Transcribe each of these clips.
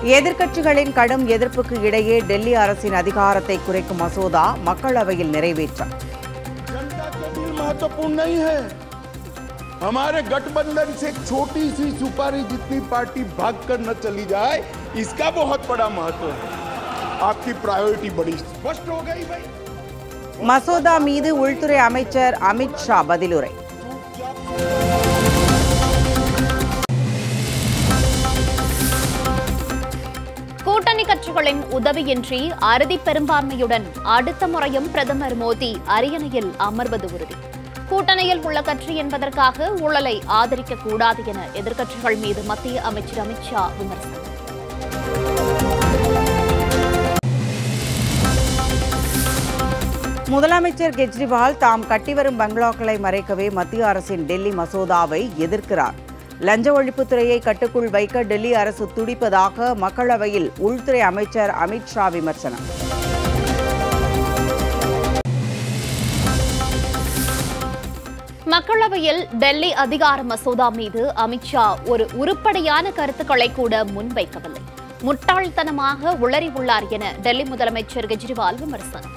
எதிர்க்கட்சிகளின் கடும் எதிர்ப்புக்கு இடையே டெல்லி அரசின் அதிகாரத்தை குறைக்கும் மசோதா மக்களவையில் நிறைவேற்றம் जनता के दिल महत्वपूर्ण नहीं है हमारे गठबंधन से एक छोटी सी सुपारी जितनी पार्टी भाग कर न चली जाए इसका बहुत बड़ा महत्व है आपकी प्रायोरिटी बड़ी स्पष्ट हो गई भाई மசோதா மீது உள்துறை அமைச்சர் அமித் ஷா பதிலுரை கூட்டணி கட்சிகளின் உதவியின்றி அறுதி பெரும்பான்மையுடன் அடுத்த முறையும் பிரதமர் மோடி அரியணையில் அமர்வது உறுதி கூட்டணியில் உள்ள கட்சி என்பதற்காக ஊழலை ஆதரிக்க கூடாது என எதிர்க்கட்சிகள் மீது மத்திய அமைச்சர் அமித் ஷா விமர்சனம் முதலமைச்சர் கெஜ்ரிவால் தாம் கட்டிவரும் பங்களாக்களை மறைக்கவே மத்திய அரசின் டெல்லி மசோதாவை எதிர்க்கிறார் லஞ்ச ஒழிப்புத்துறையை கட்டுக்குள் வைக்க டெல்லி அரசு துடிப்பதாக மக்களவையில் உள்துறை அமைச்சர் அமித் ஷா விமர்சனம் மக்களவையில் டெல்லி அதிகார மசோதா மீது அமித் ஷா ஒரு உருப்படியான கருத்துக்களை கூட முன்வைக்கவில்லை முட்டாள்தனமாக உளறி உள்ளார் என டெல்லி முதலமைச்சர் கெஜ்ரிவால் விமர்சனம்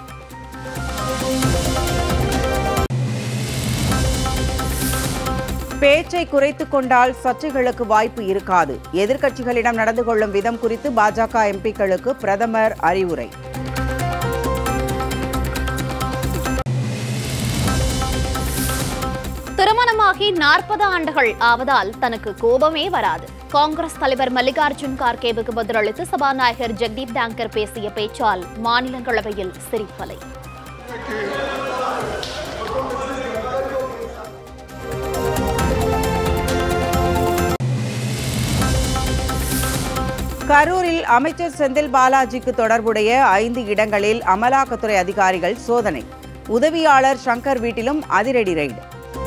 பேச்சை குறைத்துக் கொண்டால் சர்ச்சைகளுக்கு வாய்ப்பு இருக்காது எதிர்க்கட்சிகளிடம் நடந்து கொள்ளும் விதம் குறித்து பாஜக எம்பிக்களுக்கு பிரதமர் அறிவுரை திருமணமாகி நாற்பது ஆண்டுகள் ஆவதால் தனக்கு கோபமே வராது காங்கிரஸ் தலைவர் மல்லிகார்ஜுன் கார்கேவுக்கு பதிலளித்து சபாநாயகர் ஜெக்தீப் தாங்கர் பேசிய பேச்சால் மாநிலங்களவையில் சிரிப்பலை கரூரில் அமைச்சர் செந்தில் பாலாஜிக்கு தொடர்புடைய ஐந்து இடங்களில் அமலாக்கத்துறை அதிகாரிகள் சோதனை உதவியாளர் சங்கர் வீட்டிலும் அதிரடி ரெய்டு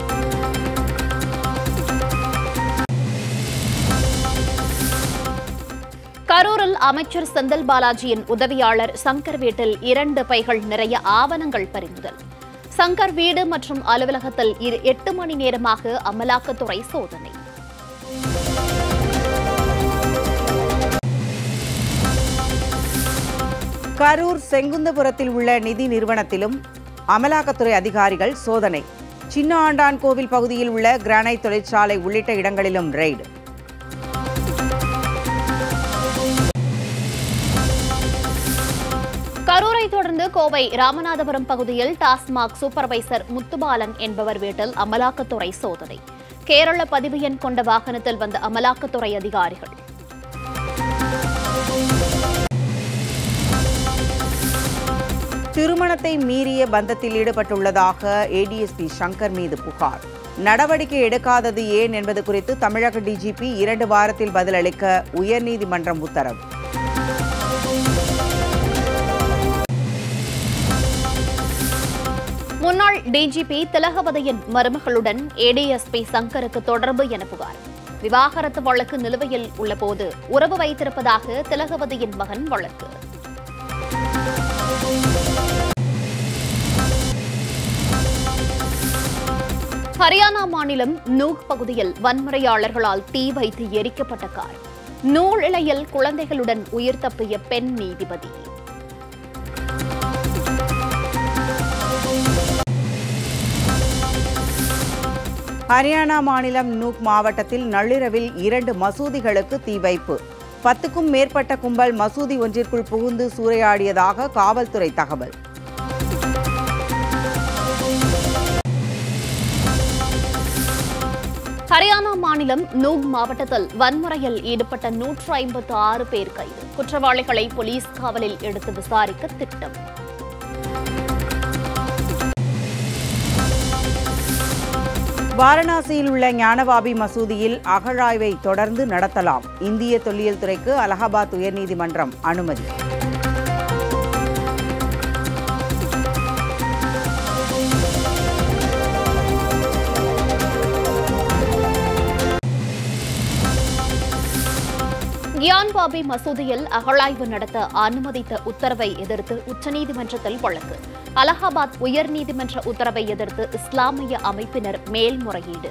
கரூரில் அமைச்சர் செந்தில் பாலாஜியின் உதவியாளர் சங்கர் வீட்டில் இரண்டு பைகள் நிறைய ஆவணங்கள் பறிமுதல் சங்கர் வீடு மற்றும் அலுவலகத்தில் இரு எட்டு மணி நேரமாக அமலாக்கத்துறை சோதனை கரூர் செங்குந்தபுரத்தில் உள்ள நிதி நிறுவனத்திலும் அமலாக்கத்துறை அதிகாரிகள் சோதனை சின்ன ஆண்டான் கோவில் பகுதியில் உள்ள கிரானைட் தொழிற்சாலை உள்ளிட்ட இடங்களிலும் ரெய்டு கரூரை தொடர்ந்து கோவை ராமநாதபுரம் பகுதியில் டாஸ்மாக் சூப்பர்வைசர் முத்துபாலன் என்பவர் வீட்டில் அமலாக்கத்துறை சோதனை கேரள பதிவு எண் கொண்ட வாகனத்தில் வந்த அமலாக்கத்துறை அதிகாரிகள் திருமணத்தை மீறிய பந்தத்தில் ஈடுபட்டுள்ளதாக ஏடிஎஸ்பி சங்கர் மீது புகார் நடவடிக்கை எடுக்காதது ஏன் என்பது குறித்து தமிழக டிஜிபி இரண்டு வாரத்தில் பதிலளிக்க உயர்நீதிமன்றம் உத்தரவு முன்னாள் டிஜிபி திலகவதியின் மருமகளுடன் ஏடிஎஸ்பி சங்கருக்கு தொடர்பு என புகார் விவாகரத்து வழக்கு நிலுவையில் உள்ளபோது உறவு வைத்திருப்பதாக திலகவதியின் மகன் வழக்கு ஹரியானா மாநிலம் நூக் பகுதியில் வன்முறையாளர்களால் தீ வைத்து எரிக்கப்பட்ட கார் நூல் இழையில் குழந்தைகளுடன் உயிர் தப்பிய பெண் நீதிபதி ஹரியானா மாநிலம் நூக் மாவட்டத்தில் நள்ளிரவில் இரண்டு மசூதிகளுக்கு தீ வைப்பு பத்துக்கும் மேற்பட்ட கும்பல் மசூதி ஒன்றிற்குள் புகுந்து சூறையாடியதாக காவல்துறை தகவல் ஹரியானா மாநிலம் நூக் மாவட்டத்தில் வன்முறையில் ஈடுபட்ட நூற்று ஐம்பத்து ஆறு பேர் கைது குற்றவாளிகளை போலீஸ் காவலில் எடுத்து விசாரிக்க திட்டம் வாரணாசியில் உள்ள ஞானவாபி மசூதியில் அகழாய்வை தொடர்ந்து நடத்தலாம் இந்திய தொல்லியல் துறைக்கு அலகாபாத் உயர்நீதிமன்றம் அனுமதி கியான்பாபி மசூதியில் அகழாய்வு நடத்த அனுமதித்த உத்தரவை எதிர்த்து உச்சநீதிமன்றத்தில் வழக்கு அலகாபாத் உயர்நீதிமன்ற உத்தரவை எதிர்த்து இஸ்லாமிய அமைப்பினர் மேல்முறையீடு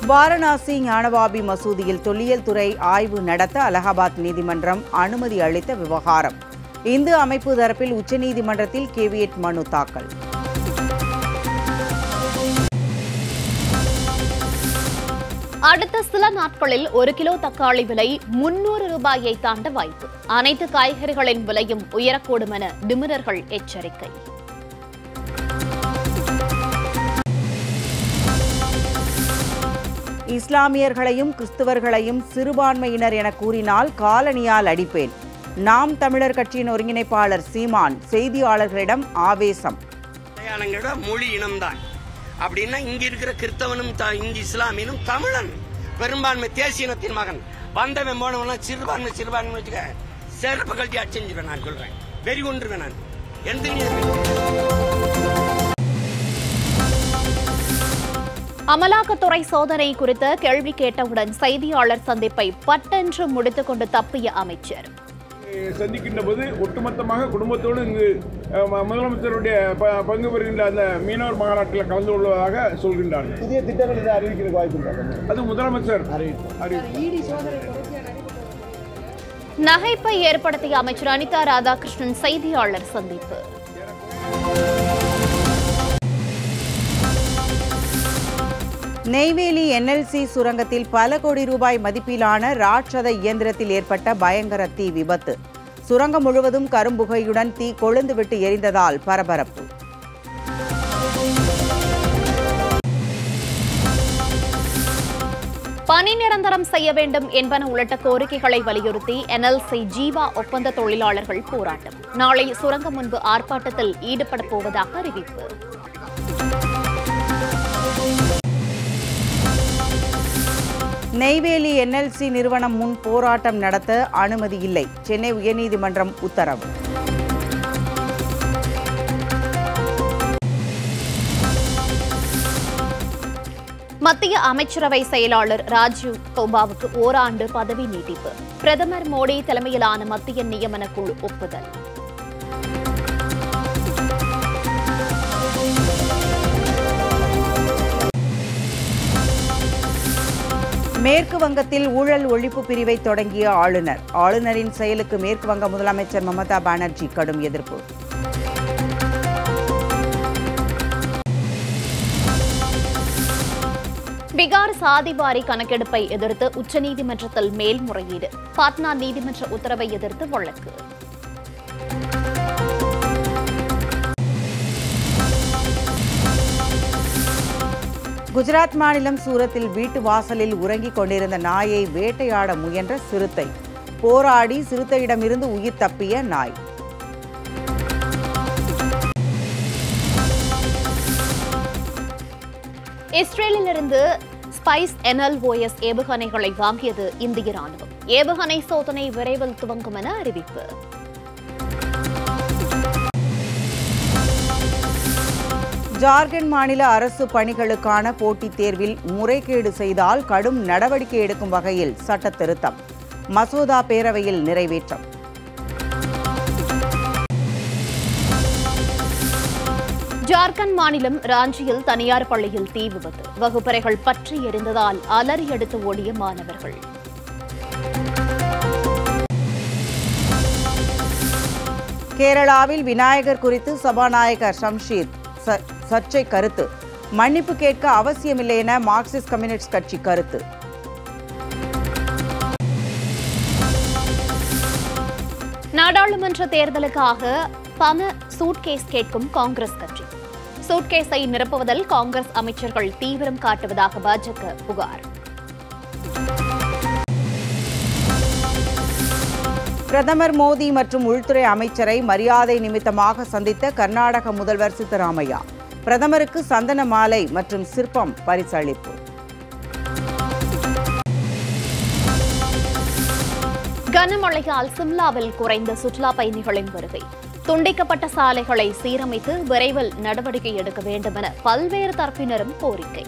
வாரணாசி ஞானவாபி மசூதியில் தொல்லியல் துறை ஆய்வு நடத்த அலகாபாத் நீதிமன்றம் அனுமதி அளித்த விவகாரம் இந்து அமைப்பு தரப்பில் உச்சநீதிமன்றத்தில் கேவியட் மனு தாக்கல் அடுத்த சில நாட்களில் ஒரு கிலோ தக்காளி விலை முன்னூறு ரூபாயை தாண்ட வாய்ப்பு அனைத்து காய்கறிகளின் விலையும் உயரக்கூடும் என நிபுணர்கள் எச்சரிக்கை இஸ்லாமியர்களையும் கிறிஸ்துவர்களையும் சிறுபான்மையினர் என கூறினால் காலணியால் அடிப்பேன் நாம் தமிழர் கட்சியின் ஒருங்கிணைப்பாளர் சீமான் செய்தியாளர்களிடம் ஆவேசம் மலையாளங்களோட மொழி இனம்தான் அப்படின்னா இங்க இருக்கிற கிறிஸ்தவனும் த- இங்க இஸ்லாமியனும் தமிழன் பெரும்பான்மை தேசிய இனத்தின் மகன் வந்தவன் போனவன் சிறுபான்மை சிறுபான்மை வச்சுக்க செருப்பு கழட்டி அடிச்சுருவேன் நான் சொல்றேன் வெறி கொண்டுருவேன் நான் எந்த அமலாக்கத்துறை சோதனை குறித்த கேள்வி கேட்டவுடன் செய்தியாளர் சந்திப்பை பட்டென்று முடித்துக்கொண்டு தப்பிய அமைச்சர் சந்திக்கின்ற போது ஒட்டுமொத்தமாக குடும்பத்தோடு இங்கு அஹ், ம- முதலமைச்சருடைய ப- பங்கு பெறுகின்ற அந்த மீனவர் மாநாட்டில் கலந்து கொள்வதாக சொல்கின்றார்கள் புதிய திட்டங்கள் இதை அறிவிக்கிற வாய்ப்பு இருக்கா? அது முதலமைச்சர் அறிவிப்பு நகைப்பை ஏற்படுத்திய அமைச்சர் அனிதா ராதாகிருஷ்ணன் செய்தியாளர் சந்திப்பு நெய்வேலி என்எல்சி சுரங்கத்தில் பல கோடி ரூபாய் மதிப்பிலான ராட்சத இயந்திரத்தில் ஏற்பட்ட பயங்கர தீ விபத்து சுரங்கம் முழுவதும் கரும்புகையுடன் தீ கொழுந்துவிட்டு எரிந்ததால் பரபரப்பு பணி நிரந்தரம் செய்ய வேண்டும் என்பன உள்ளிட்ட கோரிக்கைகளை வலியுறுத்தி என்எல்சி ஜீவா ஒப்பந்த தொழிலாளர்கள் போராட்டம் நாளை சுரங்கம் முன்பு ஆர்ப்பாட்டத்தில் ஈடுபடப் போவதாக அறிவிப்பு நெய்வேலி என்எல்சி நிறுவனம் முன் போராட்டம் நடத்த அனுமதி இல்லை சென்னை உயர்நீதிமன்றம் உத்தரவு மத்திய அமைச்சரவை செயலாளர் ராஜீவ் கௌபாவுக்கு ஓராண்டு பதவி நீட்டிப்பு பிரதமர் மோடி தலைமையிலான மத்திய நியமன குழு ஒப்புதல் மேற்கு வங்கத்தில் ஊழல் ஒழிப்பு பிரிவை தொடங்கிய ஆளுநர் ஆளுநரின் செயலுக்கு மேற்கு வங்க முதலமைச்சர் மமதா பானர்ஜி கடும் எதிர்ப்பு பீகார் சாதிவாரி கணக்கெடுப்பை எதிர்த்து உச்சநீதிமன்றத்தில் மேல்முறையீடு பாட்னா நீதிமன்ற உத்தரவை எதிர்த்து வழக்கு குஜராத் மாநிலம் சூரத்தில் வீட்டு வாசலில் உறங்கிக் கொண்டிருந்த நாயை வேட்டையாட முயன்ற சிறுத்தை போராடி சிறுத்தையிடமிருந்து உயிர் தப்பிய நாய் இஸ்ரேலிலிருந்து ஸ்பைஸ் என்எல்ஓஎஸ் ஏவுகணைகளை வாங்கியது இந்திய ராணுவம் ஏவுகணை சோதனை விரைவில் துவங்கும் என அறிவிப்பு ஜார்க்கண்ட் மாநில அரசு பணிகளுக்கான போட்டித் தேர்வில் முறைகேடு செய்தால் கடும் நடவடிக்கை எடுக்கும் வகையில் சட்ட திருத்தம் மசோதா பேரவையில் நிறைவேற்றம் ஜார்க்கண்ட் மாநிலம் ராஞ்சியில் தனியார் பள்ளியில் தீ விபத்து வகுப்பறைகள் பற்றி எரிந்ததால் அலறி எடுத்து ஓடிய மாணவர்கள் கேரளாவில் விநாயகர் குறித்து சபாநாயகர் ஷம்ஷீர் ச- சர்ச்சை கருத்து மன்னிப்பு கேட்க அவசியமில்லை என மார்க்சிஸ்ட் கம்யூனிஸ்ட் கட்சி கருத்து நாடாளுமன்ற தேர்தலுக்காக பண சூட்கேஸ் கேட்கும் காங்கிரஸ் கட்சி சூட்கேஸை நிரப்புவதில் காங்கிரஸ் அமைச்சர்கள் தீவிரம் காட்டுவதாக பாஜக புகார் பிரதமர் மோடி மற்றும் உள்துறை அமைச்சரை மரியாதை நிமித்தமாக சந்தித்த கர்நாடக முதல்வர் சித்தராமையா பிரதமருக்கு சந்தன மாலை மற்றும் சிற்பம் பரிசளிப்பு கனமழையால் சிம்லாவில் குறைந்த சுற்றுலா பயணிகளின் வருகை துண்டிக்கப்பட்ட சாலைகளை சீரமைத்து விரைவில் நடவடிக்கை எடுக்க வேண்டும் என பல்வேறு தரப்பினரும் கோரிக்கை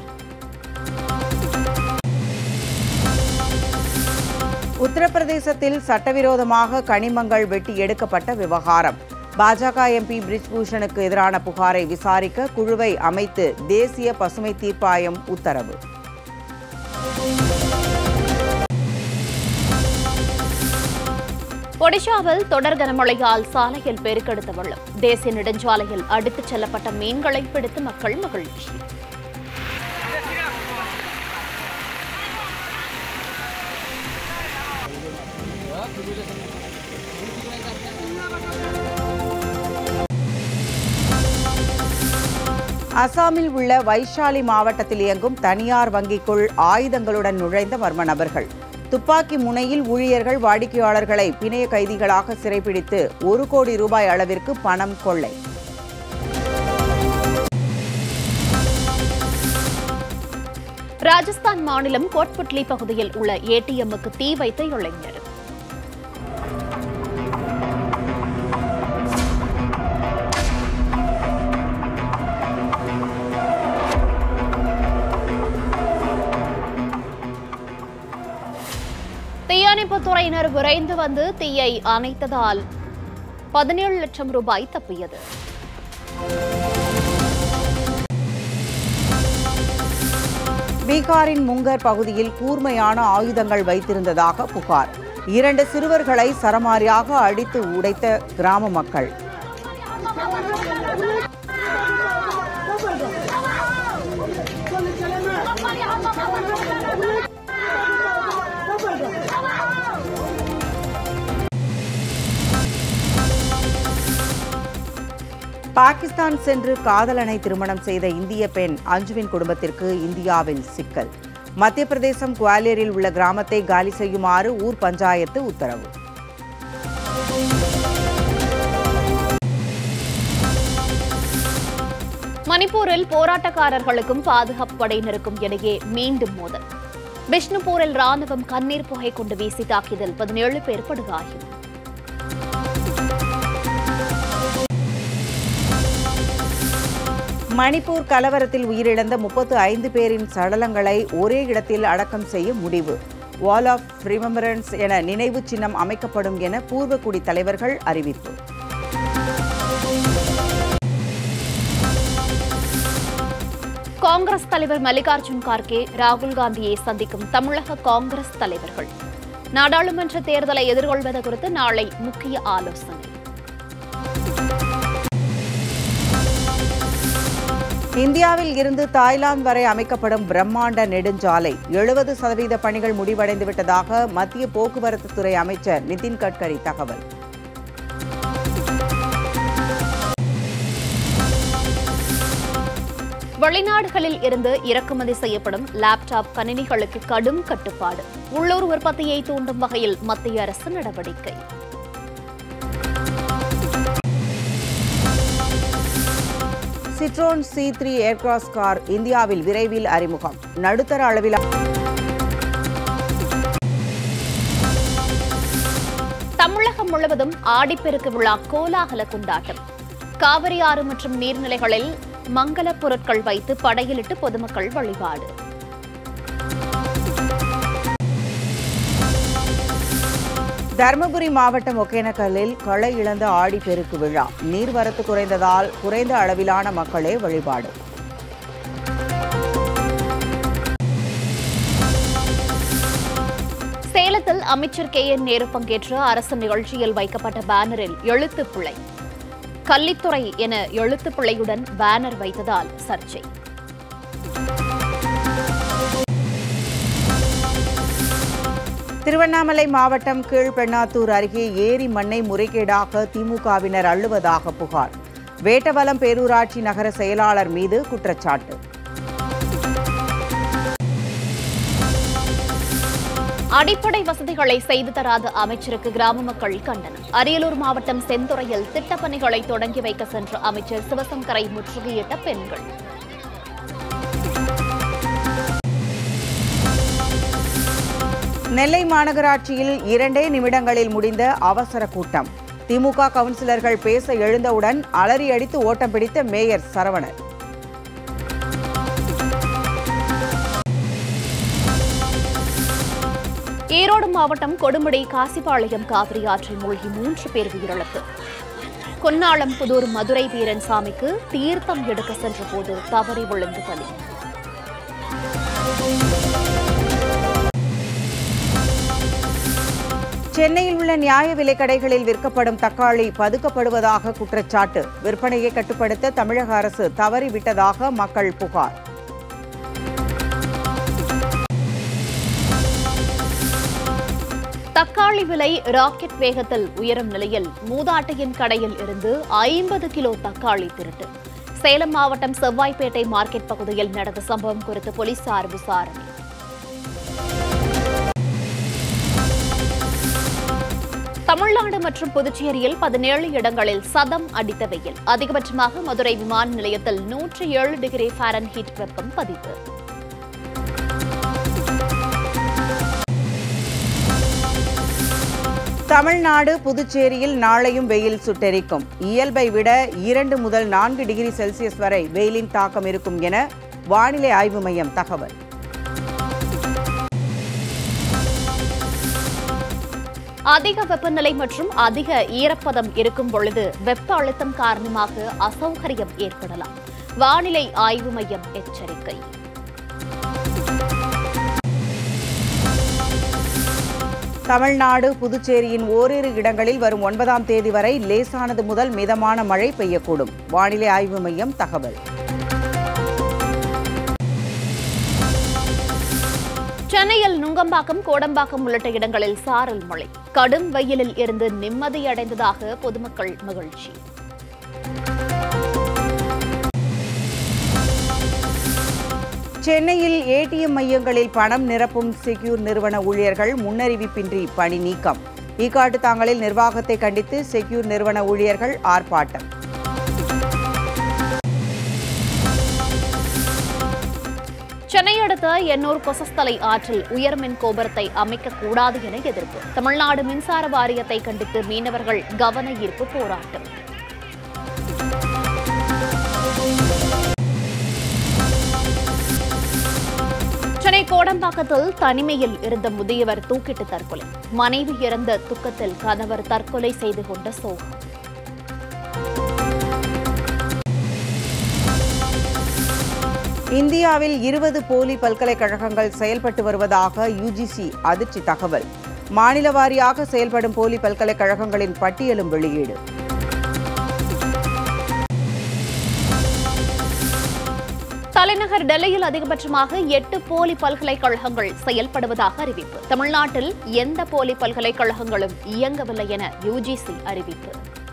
உத்தரப்பிரதேசத்தில் சட்டவிரோதமாக கனிமங்கள் வெட்டி எடுக்கப்பட்ட விவகாரம் பாஜக எம்பி பிரிஜ்பூஷனுக்கு எதிரான புகாரை விசாரிக்க குழுவை அமைத்து தேசிய பசுமை தீர்ப்பாயம் உத்தரவு ஒடிஷாவில் தொடர் கனமழையால் சாலையில் பெருக்கெடுத்த வெள்ளம் தேசிய நெடுஞ்சாலையில் அடித்துச் செல்லப்பட்ட மீன்களை பிடித்து மக்கள் மகிழ்ச்சி அசாமில் உள்ள வைஷாலி மாவட்டத்தில் இயங்கும் தனியார் வங்கிக்குள் ஆயுதங்களுடன் நுழைந்த மர்ம நபர்கள் துப்பாக்கி முனையில் ஊழியர்கள் வாடிக்கையாளர்களை பிணைய கைதிகளாக சிறைப்பிடித்து ஒரு கோடி ரூபாய் அளவிற்கு பணம் கொள்ளை ராஜஸ்தான் மாநிலம் கோட்புட்லி பகுதியில் உள்ள ஏடிஎம்முக்கு தீ வைத்த இளைஞர் தீயணைப்புத் துறையினர் விரைந்து வந்து தீயை அணைத்ததால் பதினேழு லட்சம் ரூபாய் தப்பியது பீகாரின் முங்கர் பகுதியில் கூர்மையான ஆயுதங்கள் வைத்திருந்ததாக புகார் இரண்டு சிறுவர்களை சரமாரியாக அடித்து உடைத்த கிராம மக்கள் பாகிஸ்தான் சென்று காதலனை திருமணம் செய்த இந்திய பெண் அஞ்சுவின் குடும்பத்திற்கு இந்தியாவில் சிக்கல் மத்திய பிரதேசம் குவாலியரில் உள்ள கிராமத்தை காலி செய்யுமாறு ஊர் பஞ்சாயத்து உத்தரவு மணிப்பூரில் போராட்டக்காரர்களுக்கும் பாதுகாப்பு படையினருக்கும் இடையே மீண்டும் மோதல் பிஷ்ணுபூரில் ராணுவம் கண்ணீர் புகை கொண்டு வீசி தாக்கியதில் பதினேழு பேர் படுகாயம் மணிப்பூர் கலவரத்தில் உயிரிழந்த முப்பத்து ஐந்து பேரின் சடலங்களை ஒரே இடத்தில் அடக்கம் செய்ய முடிவு வால் ஆஃப் ரிமெம்பரன்ஸ் என நினைவு சின்னம் அமைக்கப்படும் என பூர்வக்குடி தலைவர்கள் அறிவிப்பு காங்கிரஸ் தலைவர் மல்லிகார்ஜுன் கார்கே ராகுல் காந்தியை சந்திக்கும் தமிழக காங்கிரஸ் தலைவர்கள் நாடாளுமன்ற தேர்தலை எதிர்கொள்வது குறித்து நாளை முக்கிய ஆலோசனை இந்தியாவில் இருந்து தாய்லாந்து வரை அமைக்கப்படும் பிரம்மாண்ட நெடுஞ்சாலை எழுபது சதவீத பணிகள் முடிவடைந்து விட்டதாக மத்திய போக்குவரத்து துறை அமைச்சர் நிதின் கட்கரி தகவல் வெளிநாடுகளில் இருந்து இறக்குமதி செய்யப்படும் லேப்டாப் கணினிகளுக்கு கடும் கட்டுப்பாடு உள்ளூர் உற்பத்தியை தூண்டும் வகையில் மத்திய அரசு நடவடிக்கை Citroen C three Aircross car இந்தியாவில் விரைவில் அறிமுகம் நடுத்தர அளவில் தமிழகம் முழுவதும் ஆடிப்பெருக்கு விழா கோலாகல கொண்டாட்டம் காவிரி ஆறு மற்றும் நீர்நிலைகளில் மங்கள பொருட்கள் வைத்து படையிலிட்டு பொதுமக்கள் வழிபாடு தருமபுரி மாவட்டம் ஒகேனக்கல்லில் களை இழந்த ஆடிப்பெருக்கு விழா நீர்வரத்து குறைந்ததால் குறைந்த அளவிலான மக்களே வழிபாடு சேலத்தில் அமைச்சர் கே என் நேரு பங்கேற்ற அரசு நிகழ்ச்சியில் வைக்கப்பட்ட பேனரில் எழுத்துப் பிழை கல்லித்துறை என எழுத்துப் பிழையுடன் பேனர் வைத்ததால் சர்ச்சை திருவண்ணாமலை மாவட்டம் கீழ்பெண்ணாத்தூர் அருகே ஏரி மண்ணை முறைகேடாக திமுகவினர் அள்ளுவதாக புகார் வேட்டவலம் பேரூராட்சி நகர செயலாளர் மீது குற்றச்சாட்டு அடிப்படை வசதிகளை செய்து தராத அமைச்சருக்கு கிராம மக்கள் கண்டனம் அரியலூர் மாவட்டம் செந்துறையில் திட்டப்பணிகளை தொடங்கி வைக்க சென்ற அமைச்சர் சிவசங்கரை முற்றுகையிட்ட பெண்கள் நெல்லை மாநகராட்சியில் இரண்டே நிமிடங்களில் முடிந்த அவசர கூட்டம் திமுக கவுன்சிலர்கள் பேச எழுந்தவுடன் அலறி அடித்து ஓட்டம் பிடித்த மேயர் சரவணன் ஈரோடு மாவட்டம் கொடுமுடி காசிபாளையம் காவிரி ஆற்றில் மூழ்கி மூன்று பேர் உயிரிழப்பு கொன்னாளம் புதூர் மதுரை வீரன் சாமிக்கு தீர்த்தம் எடுக்க சென்றபோது தவறி விழுந்து பலி சென்னையில் உள்ள நியாய விலைக் கடைகளில் விற்கப்படும் தக்காளி பதுக்கப்படுவதாக குற்றச்சாட்டு விற்பனையை கட்டுப்படுத்த தமிழக அரசு தவறிவிட்டதாக மக்கள் புகார் தக்காளி விலை ராக்கெட் வேகத்தில் உயரும் நிலையில் மூதாட்டியின் கடையில் இருந்து ஐம்பது கிலோ தக்காளி திருட்டு சேலம் மாவட்டம் செவ்வாய்ப்பேட்டை மார்க்கெட் பகுதியில் நடந்த சம்பவம் குறித்து போலீசார் விசாரணை தமிழ்நாடு மற்றும் புதுச்சேரியில் பதினேழு இடங்களில் சதம் அடித்த வெயில் அதிகபட்சமாக மதுரை விமான நிலையத்தில் நூற்றி ஏழு டிகிரி ஃபாரன்ஹீட் வெப்பம் பதிவு தமிழ்நாடு புதுச்சேரியில் நாளையும் வெயில் சுட்டெரிக்கும் இயல்பை விட இரண்டு முதல் நான்கு டிகிரி செல்சியஸ் வரை வெயிலின் தாக்கம் இருக்கும் என வானிலை ஆய்வு மையம் தகவல் அதிக வெப்பநிலை மற்றும் அதிக ஈரப்பதம் இருக்கும் பொழுது வெப்ப அழுத்தம் காரணமாக அசௌகரியம் ஏற்படலாம் வானிலை ஆய்வு மையம் எச்சரிக்கை தமிழ்நாடு புதுச்சேரியின் ஓரிரு இடங்களில் வரும் ஒன்பதாம் தேதி வரை லேசானது முதல் மிதமான மழை பெய்யக்கூடும் வானிலை ஆய்வு மையம் தகவல் சென்னையில் நுங்கம்பாக்கம் கோடம்பாக்கம் உள்ளிட்ட இடங்களில் சாரல் மழை கடும் வெயிலில் இருந்து நிம்மதியடைந்ததாக பொதுமக்கள் மகிழ்ச்சி சென்னையில் ஏடிஎம் மையங்களில் பணம் நிரப்பும் செக்யூர் நிறுவன ஊழியர்கள் முன்னறிவிப்பின்றி பணி நீக்கம் ஈக்காட்டு தாங்கலில் நிர்வாகத்தை கண்டித்து செக்யூர் நிறுவன ஊழியர்கள் ஆர்ப்பாட்டம் சென்னை அடுத்த எண்ணூர் கொசஸ்தலை ஆற்றில் உயர்மின் கோபுரத்தை அமைக்கக்கூடாது என எதிர்ப்பு தமிழ்நாடு மின்சார வாரியத்தை கண்டித்து மீனவர்கள் கவன ஈர்ப்பு போராட்டம் சென்னை கோடம்பாக்கத்தில் தனிமையில் இருந்த முதியவர் தூக்கிட்டு தற்கொலை மனைவி இறந்த துக்கத்தில் கணவர் தற்கொலை செய்து கொண்ட சோகம் இந்தியாவில் இருபது போலி பல்கலைக்கழகங்கள் செயல்பட்டு வருவதாக யுஜிசி அதிர்ச்சி தகவல் மாநில வாரியாக செயல்படும் போலி பல்கலைக்கழகங்களின் பட்டியலும் வெளியீடு தலைநகர் டெல்லியில் அதிகபட்சமாக எட்டு போலி பல்கலைக்கழகங்கள் செயல்படுவதாக அறிவிப்பு தமிழ்நாட்டில் எந்த போலி பல்கலைக்கழகங்களும் இயங்கவில்லை என யுஜிசி அறிவிப்பு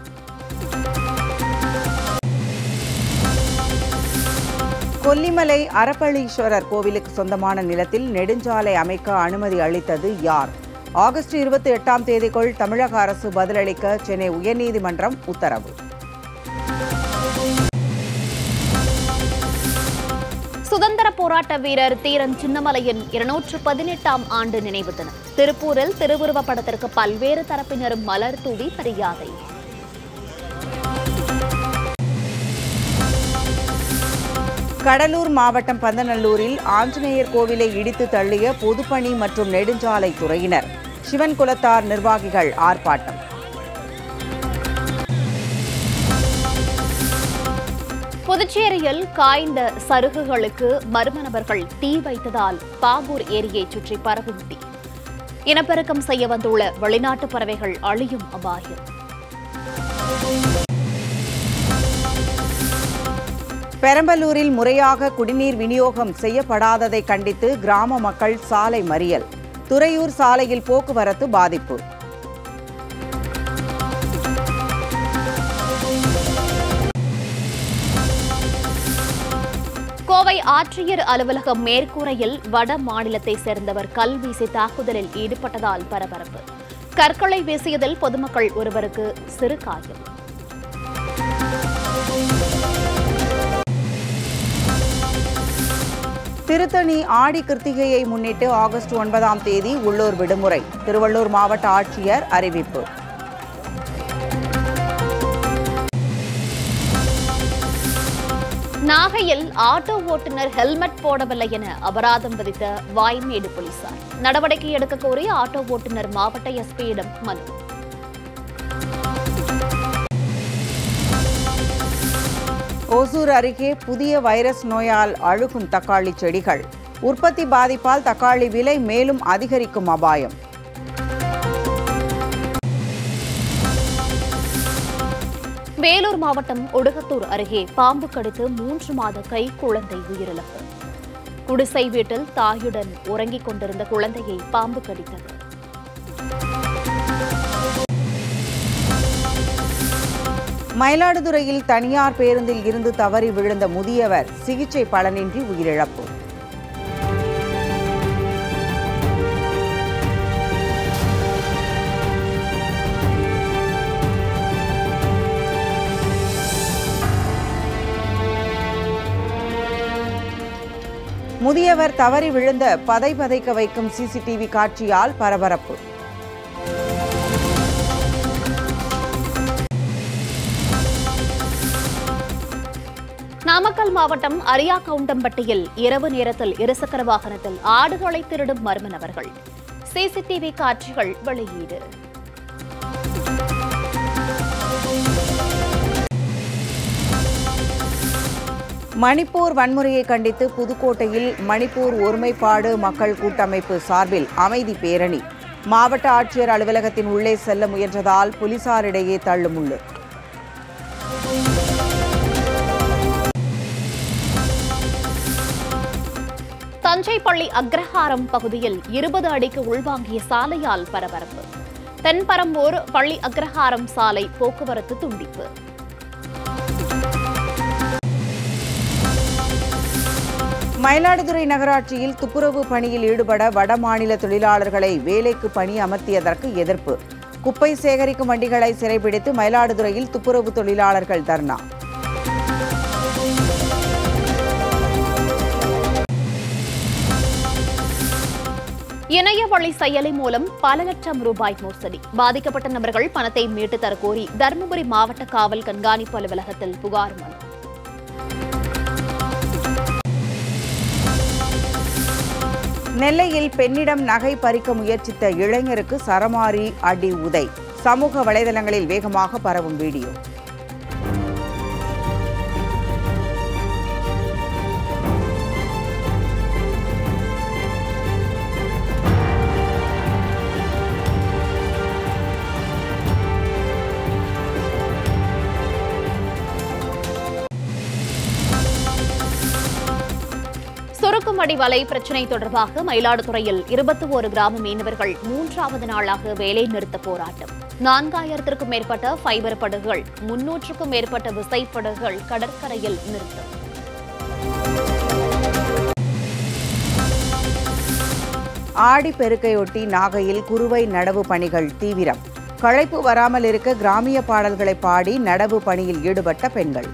கொல்லிமலை அரப்பளீஸ்வரர் கோவிலுக்கு சொந்தமான நிலத்தில் நெடுஞ்சாலை அமைக்க அனுமதி அளித்தது யார் ஆகஸ்ட் இருபத்தி எட்டாம் தேதிக்குள் தமிழக அரசு பதிலளிக்க சென்னை உயர்நீதிமன்றம் உத்தரவு சுதந்திர போராட்ட வீரர் தீரன் சின்னமலையின் இருநூற்று பதினெட்டாம் ஆண்டு நினைவு தினம் திருப்பூரில் திருவுருவப் படத்திற்கு பல்வேறு தரப்பினரும் மலர் தூவி மரியாதை கடலூர் மாவட்டம் பந்தநல்லூரில் ஆஞ்சநேயர் கோவிலை இடித்து தள்ளிய பொதுப்பணி மற்றும் நெடுஞ்சாலை துறையினர் சிவன் குலத்தார் நிர்வாகிகள் ஆர்ப்பாட்டம் புதுச்சேரியில் காய்ந்த சருகுகளுக்கு மர்ம நபர்கள் தீ வைத்ததால் பாகூர் ஏரியை சுற்றி பரவும் தீ இனப்பெருக்கம் செய்ய வந்துள்ள வெளிநாட்டு பறவைகள் அழியும் அபாயம் பெரம்பலூரில் முறையாக குடிநீர் விநியோகம் செய்யப்படாததை கண்டித்து கிராம மக்கள் சாலை மறியல் துறையூர் சாலையில் போக்குவரத்து பாதிப்பு கோவை ஆட்சியர் அலுவலகம் மேற்கூரையில் வட மாநிலத்தை சேர்ந்தவர் கல் வீசி தாக்குதலில் ஈடுபட்டதால் பரபரப்பு கற்களை வீசியதில் பொதுமக்கள் ஒருவருக்கு சிறு காயம் திருத்தணி ஆடி கிருத்திகையை முன்னிட்டு ஆகஸ்ட் ஒன்பதாம் தேதி உள்ளூர் விடுமுறை திருவள்ளூர் மாவட்ட ஆட்சியர் அறிவிப்பு நாகையில் ஆட்டோ ஓட்டுநர் ஹெல்மெட் போடவில்லை என அபராதம் விதித்த வாய்மேடு போலீசார் நடவடிக்கை எடுக்க கோரி ஆட்டோ ஓட்டுநர் மாவட்ட எஸ்பியிடம் மனு ஓசூர் அருகே புதிய வைரஸ் நோயால் அழுகும் தக்காளி செடிகள் உற்பத்தி பாதிப்பால் தக்காளி விலை மேலும் அதிகரிக்கும் அபாயம் வேலூர் மாவட்டம் ஒடுகத்தூர் அருகே பாம்பு கடித்து மூன்று மாத கை குழந்தை உயிரிழப்பு குடிசை வீட்டில் தாயுடன் உறங்கிக் கொண்டிருந்த குழந்தையை பாம்பு கடித்தது மயிலாடுதுறையில் தனியார் பேருந்தில் இருந்து தவறி விழுந்த முதியவர் சிகிச்சை பலனின்றி உயிரிழப்பு முதியவர் தவறி விழுந்த பதை பதைக்க வைக்கும் சிசிடிவி காட்சியால் பரபரப்பு நாமக்கல் மாவட்டம் அரியாக்கவுண்டம்பட்டியில் இரவு நேரத்தில் இருசக்கர வாகனத்தில் ஆடுகளை திருடும் மர்ம நபர்கள் சிசிடிவி காட்சிகள் வெளியீடு மணிப்பூர் வன்முறையை கண்டித்து புதுக்கோட்டையில் மணிப்பூர் ஒருமைப்பாடு மக்கள் கூட்டமைப்பு சார்பில் அமைதி பேரணி மாவட்ட ஆட்சியர் அலுவலகத்தின் உள்ளே செல்ல முயன்றதால் போலீசாரிடையே தள்ளுமுள்ளு தஞ்சை பள்ளி அக்ரஹாரம் பகுதியில் இருபது அடிக்கு உள்வாங்கிய சாலையால் பரபரப்பு தென்பரம்பூர் பள்ளி அக்ரஹாரம் சாலை போக்குவரத்து துண்டிப்பு மயிலாடுதுறை நகராட்சியில் துப்புரவு பணியில் ஈடுபட வடமாநில தொழிலாளர்களை வேலைக்கு பணி அமர்த்தியதற்கு எதிர்ப்பு குப்பை சேகரிக்கும் வண்டிகளை சிறைபிடித்து மயிலாடுதுறையில் துப்புரவு தொழிலாளர்கள் தர்ணா இணைய வழி செயலி மூலம் பல லட்சம் ரூபாய் மோசடி பாதிக்கப்பட்ட நபர்கள் பணத்தை மீட்டு தரக்கோரி தருமபுரி மாவட்ட காவல் கண்காணிப்பு அலுவலகத்தில் புகார் மனு நெல்லையில் பெண்ணிடம் நகை பறிக்க முயற்சித்த இளைஞருக்கு சரமாரி அடி உதை சமூக வலைதளங்களில் வேகமாக பரவும் வீடியோ சுருக்குமடி வலை பிரச்சினை தொடர்பாக மயிலாடுதுறையில் இருபத்தி ஒரு கிராம மீனவர்கள் மூன்றாவது நாளாக வேலை நிறுத்த போராட்டம் நான்காயிரத்திற்கும் மேற்பட்ட ஃபைபர் படகுகள் முன்னூற்றுக்கும் மேற்பட்ட விசைப்படகுகள் கடற்கரையில் நிறுத்தம் ஆடி பெருக்கையொட்டி நாகையில் குறுவை நடவு பணிகள் தீவிரம் களைப்பு வராமல் இருக்க கிராமிய பாடல்களை பாடி நடவு பணியில் ஈடுபட்ட பெண்கள்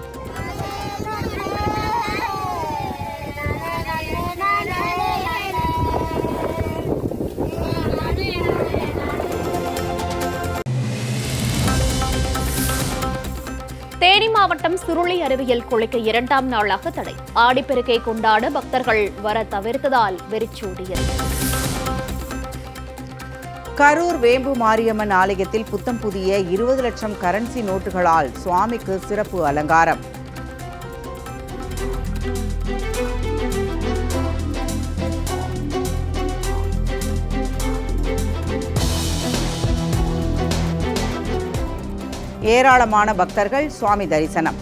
தேனி மாவட்டம் சுருளி அருவியில் குளிக்க இரண்டாம் நாளாக தடை ஆடிப்பெருக்கை கொண்டாட பக்தர்கள் வர தவிர்த்ததால் வெறிச்சோடியது கரூர் வேம்பு மாரியம்மன் ஆலயத்தில் புத்தம் புதிய இருபது லட்சம் கரன்சி நோட்டுகளால் சுவாமிக்கு சிறப்பு அலங்காரம் ஏராளமான பக்தர்கள் சுவாமி தரிசனம்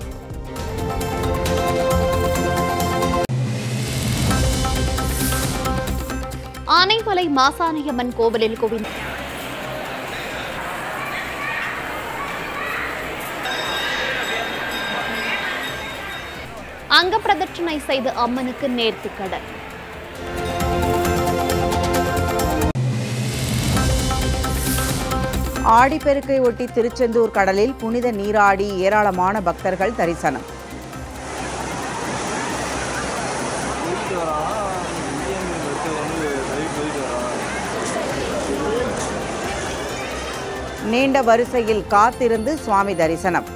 ஆனைமலை மாசாணியம்மன் கோவிலில் குவிந்த அங்க பிரதட்சணை செய்து அம்மனுக்கு நேர்த்திக்கடன் ஆடிப்பெருக்கை ஒட்டி திருச்செந்தூர் கடலில் புனித நீராடி ஏராளமான பக்தர்கள் தரிசனம் நீண்ட வரிசையில் காத்திருந்து சுவாமி தரிசனம்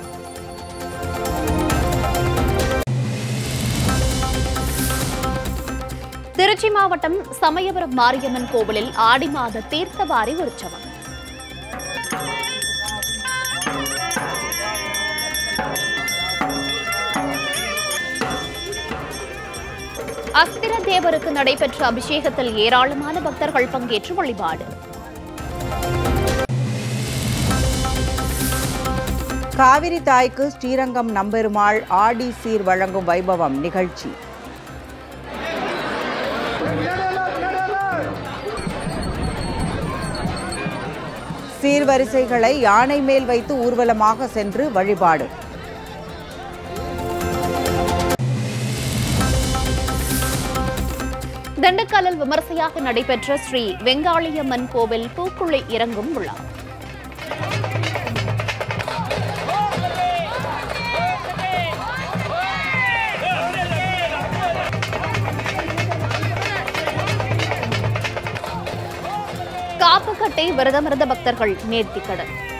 திருச்சி மாவட்டம் சமயபுரம் மாரியம்மன் கோவிலில் ஆடி மாத தீர்த்தவாரி உற்சவம் அஸ்திர தேவருக்கு நடைபெற்ற அபிஷேகத்தில் ஏராளமான பக்தர்கள் பங்கேற்று வழிபாடு காவிரி தாய்க்கு ஸ்ரீரங்கம் நம்பெருமாள் ஆடி சீர் வழங்கும் வைபவம் நிகழ்ச்சி சீர்வரிசைகளை யானை மேல் வைத்து ஊர்வலமாக சென்று வழிபாடு திண்டுக்கல்லில் விமர்சையாக நடைபெற்ற ஸ்ரீ வெங்காளியம்மன் கோவில் பூக்குழி இறங்கும் விழா காப்பு கட்டி விரதமிருந்த பக்தர்கள் நேர்த்திக்கடன்